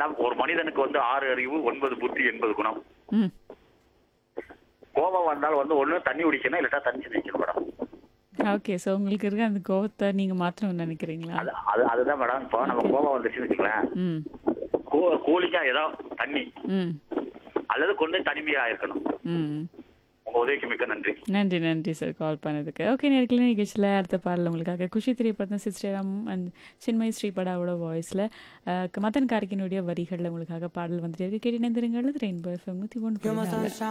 madam ஒரு மனிதனுக்கு வந்து ஆறு அறிவு ஒன்பது புத்தி எண்பது குணம் ம் கோபம் வந்தால் வந்து ஒண்ணு தண்ணி குடிக்கணும் இல்லாட்டா தண்ணி நிற்கணும் மேடம் ஓகே ஸோ உங்களுக்கு இருக்க அந்த கோவத்தை நீங்கள் மாற்றணும்னு நினைக்கிறீங்களா அது அது அதுதான் மேடம் இப்போ நம்ம கோபம் வந்துச்சுன்னு வச்சுக்கலாம் ம் கூ கூலிங்கா ஏதோ தண்ணி ம் அல்லது கொண்டு தனிமையா இருக்கணும் ம் உங்க உதவிக்கு மிக்க நன்றி நன்றி நன்றி சார் கால் பண்ணதுக்கு ஓகே நேரத்தில் நிகழ்ச்சியில் அடுத்த பாடல் உங்களுக்காக குஷி திரைப்படம் சிஸ்டராம் அண்ட் சின்மய் ஸ்ரீபடாவோட வாய்ஸில் மதன் கார்கினுடைய வரிகளில் உங்களுக்காக பாடல் வந்துட்டு இருக்கு கேட்டு நேர்ந்துருங்கள் ரெயின்போ எஃப்எம் நூற்றி ஒன்று